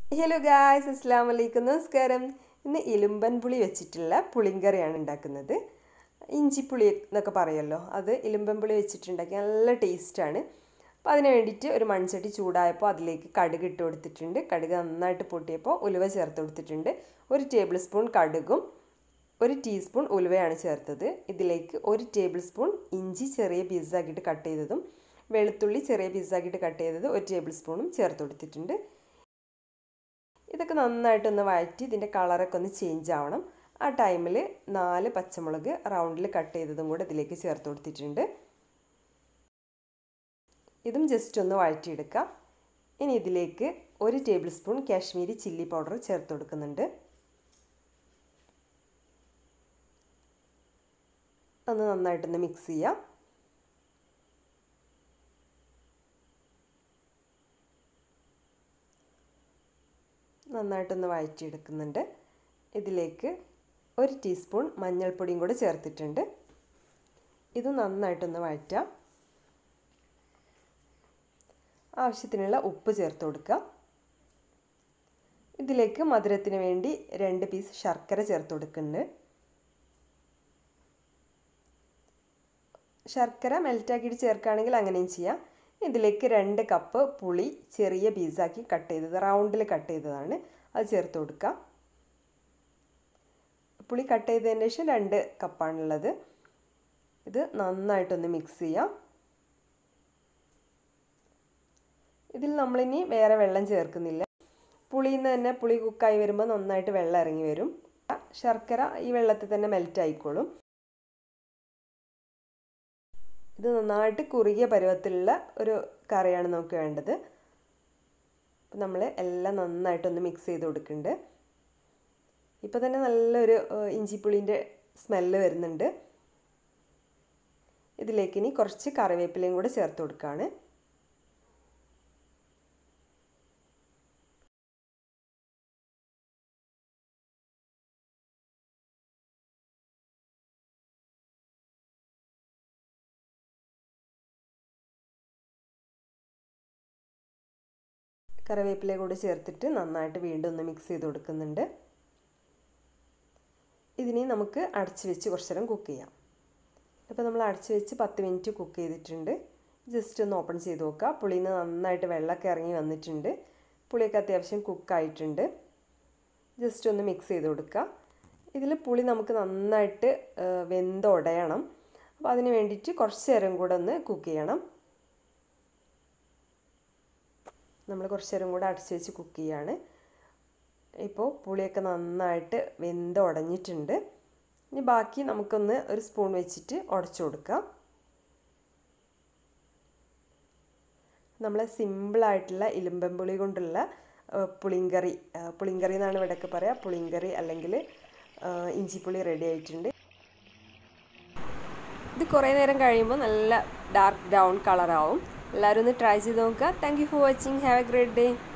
hello guys അസ്സാം വലൈക്കും നമസ്കാരം ഇന്ന് ഇലുമ്പൻ പുളി വെച്ചിട്ടുള്ള പുളിങ്കറിയാണ് ഉണ്ടാക്കുന്നത് ഇഞ്ചിപ്പുളി എന്നൊക്കെ പറയുമല്ലോ അത് ഇലുമ്പൻ പുളി വെച്ചിട്ടുണ്ടാക്കി നല്ല ടേസ്റ്റാണ് അപ്പോൾ അതിന് വേണ്ടിയിട്ട് ഒരു മൺചട്ടി ചൂടായപ്പോൾ അതിലേക്ക് കടുക് ഇട്ട് കൊടുത്തിട്ടുണ്ട് കടുക് നന്നായിട്ട് പൊട്ടിയപ്പോൾ ഉലുവ ചേർത്ത് കൊടുത്തിട്ടുണ്ട് ഒരു ടേബിൾ സ്പൂൺ കടുകും ഒരു ടീസ്പൂൺ ഉലുവയാണ് ചേർത്തത് ഇതിലേക്ക് ഒരു ടേബിൾ സ്പൂൺ ഇഞ്ചി ചെറിയ പീസാക്കിയിട്ട് കട്ട് ചെയ്തതും വെളുത്തുള്ളി ചെറിയ പീസാക്കിയിട്ട് കട്ട് ചെയ്തത് ഒരു ടേബിൾ സ്പൂണും ചേർത്ത് കൊടുത്തിട്ടുണ്ട് ഇതൊക്കെ നന്നായിട്ടൊന്ന് വഴറ്റി ഇതിൻ്റെ കളറൊക്കെ ഒന്ന് ചേഞ്ച് ആവണം ആ ടൈമിൽ നാല് പച്ചമുളക് റൗണ്ടിൽ കട്ട് ചെയ്തതും കൂടെ ഇതിലേക്ക് ചേർത്ത് കൊടുത്തിട്ടുണ്ട് ഇതും ജസ്റ്റ് ഒന്ന് വഴറ്റിയെടുക്കാം ഇനി ഇതിലേക്ക് ഒരു tablespoon Kashmiri chilli powder ചേർത്ത് കൊടുക്കുന്നുണ്ട് ഒന്ന് നന്നായിട്ടൊന്ന് മിക്സ് ചെയ്യാം നന്നായിട്ടൊന്ന് വഴറ്റിയെടുക്കുന്നുണ്ട് ഇതിലേക്ക് ഒരു ടീസ്പൂൺ മഞ്ഞൾപ്പൊടിയും കൂടെ ചേർത്തിട്ടുണ്ട് ഇത് നന്നായിട്ടൊന്ന് വഴറ്റാം ആവശ്യത്തിനുള്ള ഉപ്പ് ചേർത്ത് കൊടുക്കുക ഇതിലേക്ക് മധുരത്തിന് വേണ്ടി രണ്ട് പീസ് ശർക്കര ചേർത്ത് കൊടുക്കുന്നുണ്ട് ശർക്കര മെൽറ്റാക്കിയിട്ട് ചേർക്കുകയാണെങ്കിൽ അങ്ങനെയും ചെയ്യാം ഇതിലേക്ക് രണ്ട് കപ്പ് പുളി ചെറിയ പീസാക്കി കട്ട് ചെയ്തത് റൗണ്ടിൽ കട്ട് ചെയ്തതാണ് അത് ചേർത്ത് കൊടുക്കുക പുളി കട്ട് ചെയ്തതിന് ശേഷം രണ്ട് കപ്പാണുള്ളത് ഇത് നന്നായിട്ടൊന്ന് മിക്സ് ചെയ്യാം ഇതിൽ നമ്മളിനി വേറെ വെള്ളം ചേർക്കുന്നില്ല പുളിയിൽ നിന്ന് തന്നെ പുളി കുക്കായി വരുമ്പോൾ നന്നായിട്ട് വെള്ളം ഇറങ്ങി വരും ശർക്കര ഈ വെള്ളത്തിൽ തന്നെ മെൽറ്റ് ആയിക്കോളും ഇത് നന്നായിട്ട് കുറുകിയ പരുവത്തിലുള്ള ഒരു കറിയാണ് നമുക്ക് വേണ്ടത് അപ്പം നമ്മൾ എല്ലാം നന്നായിട്ടൊന്ന് മിക്സ് ചെയ്ത് കൊടുക്കുന്നുണ്ട് ഇപ്പോൾ തന്നെ നല്ലൊരു ഇഞ്ചിപ്പുളിൻ്റെ സ്മെല്ല് വരുന്നുണ്ട് ഇതിലേക്ക് ഇനി കുറച്ച് കറിവേപ്പിലയും കൂടെ ചേർത്ത് കൊടുക്കുകയാണ് കറിവേപ്പില കൂടി ചേർത്തിട്ട് നന്നായിട്ട് വീണ്ടും ഒന്ന് മിക്സ് ചെയ്ത് കൊടുക്കുന്നുണ്ട് ഇതിനെ നമുക്ക് അടച്ച് വെച്ച് കുറച്ച് നേരം കുക്ക് ചെയ്യാം അപ്പോൾ നമ്മൾ അടച്ച് വെച്ച് പത്ത് മിനിറ്റ് കുക്ക് ചെയ്തിട്ടുണ്ട് ജസ്റ്റ് ഒന്ന് ഓപ്പൺ ചെയ്ത് നോക്കുക പുളിയിൽ നിന്ന് നന്നായിട്ട് വെള്ളമൊക്കെ ഇറങ്ങി വന്നിട്ടുണ്ട് പുളിയൊക്കെ അത്യാവശ്യം കുക്കായിട്ടുണ്ട് ജസ്റ്റ് ഒന്ന് മിക്സ് ചെയ്ത് കൊടുക്കുക ഇതിൽ പുളി നമുക്ക് നന്നായിട്ട് വെന്തുടയണം അപ്പോൾ അതിന് വേണ്ടിയിട്ട് കുറച്ച് നേരം കൂടെ ഒന്ന് കുക്ക് ചെയ്യണം നമ്മൾ കുറച്ച് നേരം കൂടെ അടച്ച് വെച്ച് കുക്ക് ചെയ്യാണ് ഇപ്പോൾ പുളിയൊക്കെ നന്നായിട്ട് വെന്ത് ഉടഞ്ഞിട്ടുണ്ട് ഇനി ബാക്കി നമുക്കൊന്ന് ഒരു സ്പൂൺ വെച്ചിട്ട് ഉടച്ചു കൊടുക്കാം നമ്മൾ സിമ്പിളായിട്ടുള്ള ഇലുമ്പൻപുളി കൊണ്ടുള്ള പുളിങ്കറി പുളിങ്കറി എന്നാണ് ഇവിടെയൊക്കെ പറയുക പുളിങ്കറി അല്ലെങ്കിൽ ഇഞ്ചിപ്പുളി റെഡി ആയിട്ടുണ്ട് ഇത് കുറേ നേരം കഴിയുമ്പോൾ നല്ല ഡാർക്ക് ബ്രൗൺ കളറാവും എല്ലാവരും ഒന്ന് ട്രൈ ചെയ്ത് നോക്കുക thank you for watching have a great day